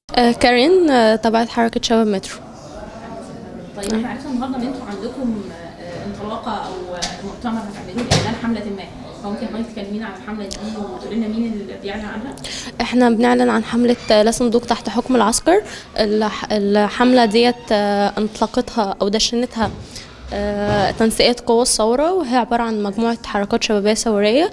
آه، كارين آه، تبعت حركة شباب مترو طيب احنا عرفنا النهارده ان انتوا عندكم آه، انطلاقه او آه، مؤتمر هتعملوه لاعلان حمله ما فممكن حضرتك تكلمينا عن الحمله دي وتقولي لنا مين اللي بيعلن عنها؟ احنا بنعلن عن حملة آه، لا صندوق تحت حكم العسكر الح- الحملة ديت آه، انطلقتها او دشنتها آه، تنسيقية قوى الثورة وهي عبارة عن مجموعة حركات شبابية ثورية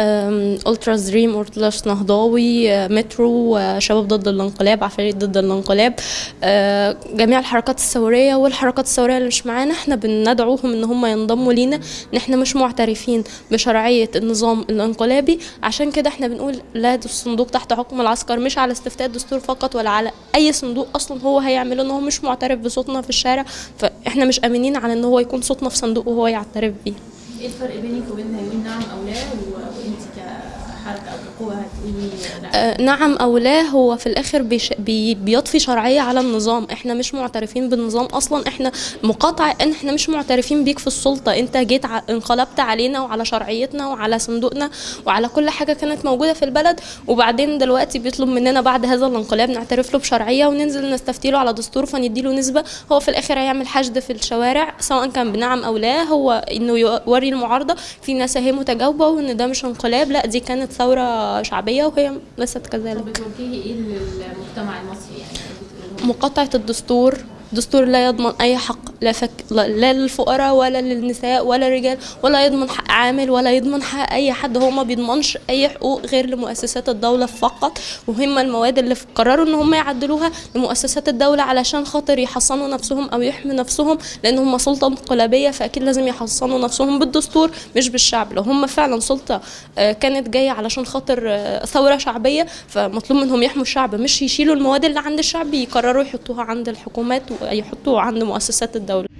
ألتراس دريم أورتلاس نهضاوي آه، مترو آه، شباب ضد الانقلاب عفاريت ضد الانقلاب آه، جميع الحركات الثورية والحركات الثورية اللي مش معانا احنا بندعوهم ان هم ينضموا لينا ان احنا مش معترفين بشرعية النظام الانقلابي عشان كده احنا بنقول لا ده الصندوق تحت حكم العسكر مش على استفتاء الدستور فقط ولا على اي صندوق اصلا هو هيعمله ان هو مش معترف بصوتنا في الشارع فاحنا مش امنين على ان هو يكون صوتنا في صندوق وهو يعترف بيه ايه الفرق بينك وبين هيقول نعم او لا و- وانت كحركه او كقوه هتقولي لا؟ آه، نعم او لا هو في الاخر بيش بي بيضفي شرعيه على النظام احنا مش معترفين بالنظام اصلا احنا مقاطعه ان احنا مش معترفين بيك في السلطه انت جيت ع- انقلبت علينا وعلى شرعيتنا وعلى صندوقنا وعلى كل حاجه كانت موجوده في البلد وبعدين دلوقتي بيطلب مننا بعد هذا الانقلاب نعترف له بشرعيه وننزل نستفتي له على دستور فنديله نسبه هو في الاخر هيعمل حشد في الشوارع سواء كان بنعم او لا هو انه يوري المعارضه في ناس اهي متجاوبه وان ده مش انقلاب لا دي كانت ثوره شعبيه وهي ليست كذلك طب بتوجهي ايه للمجتمع المصري يعني بتقولي لهم؟ مقاطعة الدستور دستور لا يضمن أي حق لا, فك... لا لا للفقراء ولا للنساء ولا الرجال ولا يضمن حق عامل ولا يضمن حق أي حد هو ما بيضمنش أي حقوق غير لمؤسسات الدولة فقط وهم المواد اللي ف- قرروا إن هم يعدلوها لمؤسسات الدولة علشان خاطر يحصنوا نفسهم أو يحموا نفسهم لأن هم سلطة انقلابية فأكيد لازم يحصنوا نفسهم بالدستور مش بالشعب لو هم فعلا سلطة آه، كانت جاية علشان خاطر آه، ثورة شعبية فمطلوب منهم يحموا الشعب مش يشيلوا المواد اللي عند الشعب يقرروا يحطوها عند الحكومات ويحطوها عند مؤسسات الدولة